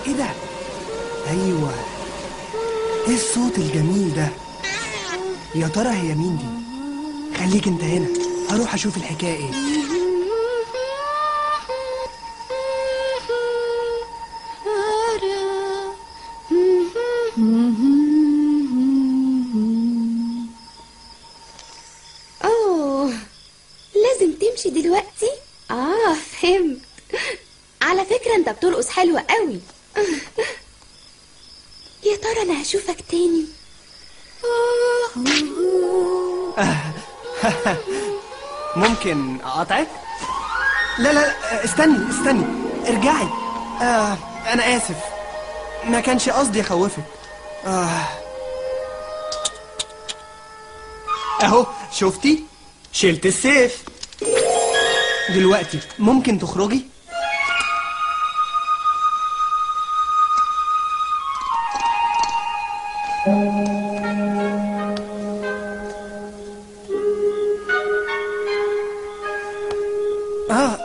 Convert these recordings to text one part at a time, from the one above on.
ايه ده ايوه ايه الصوت الجميل ده يا ترى هي مين دي خليك انت هنا هروح اشوف الحكايه ايه اوه لازم تمشي دلوقتي اه فهمت على فكرة انت بترقص حلوة قوي يا ترى انا هشوفك تاني ممكن اقاطعك لا لا لا استني استني ارجعي آه انا اسف ما كانش قصدي اخوفك آه. اهو شفتي شلت السيف دلوقتي ممكن تخرجي اه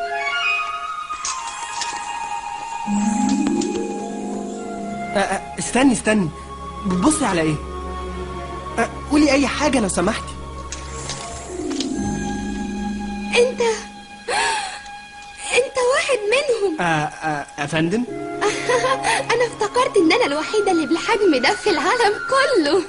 آه، آه، استني استني بتبصي على ايه آه، قولي اي حاجه لو سمحتي انت انت واحد منهم آه، آه، افندم انا افتكرت ان انا الوحيدة اللي بالحجم ده في العالم كله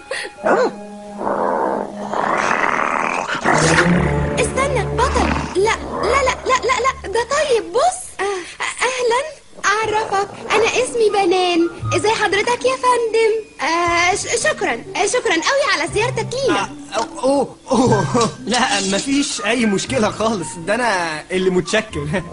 استنى بطل لا لا لا لا لا لا ده طيب بص آه، اهلا اعرفك انا اسمي بنان ازاي حضرتك يا فندم آه ش- شكرا آه، شكرا قوي على زيارتك لينا آه، اوه اوه لا مفيش اي مشكله خالص ده انا اللي متشكر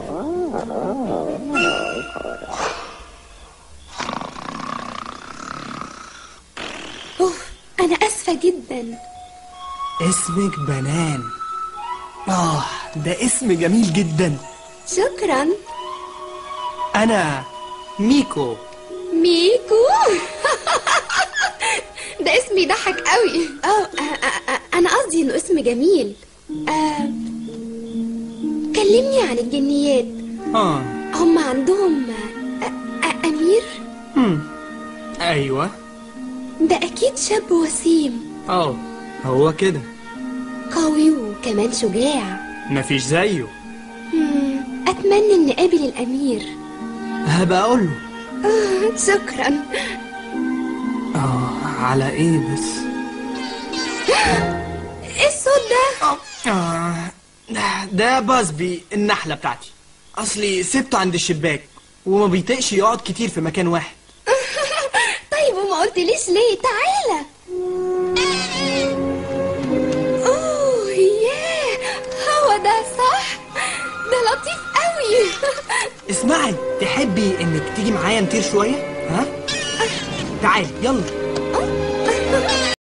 اوف انا اسفة جدا اسمك بنان اه ده اسم جميل جدا شكرا انا ميكو ميكو ده اسم يضحك قوي اه آه، آه، آه، انا قصدي انه اسم جميل آه كلمني عن الجنيات اه هم عندهم آه، آه، امير هم. ايوه ده اكيد شاب وسيم اه هو كده قوي وكمان شجاع مفيش زيه مم، اتمنى اني اقابل الامير هبقى اقول له آه، شكرا اه على ايه بس ايه الصوت ده آه ده- ده بازبي النحلة بتاعتي أصلي سبته عند الشباك وما بيطقش يقعد كتير في مكان واحد طيب وما قلتليش ليه تعالى اوه ياه هو ده صح ده لطيف قوي اسمعي تحبي إنك تيجي معايا نطير شوية ها؟ تعالي يلا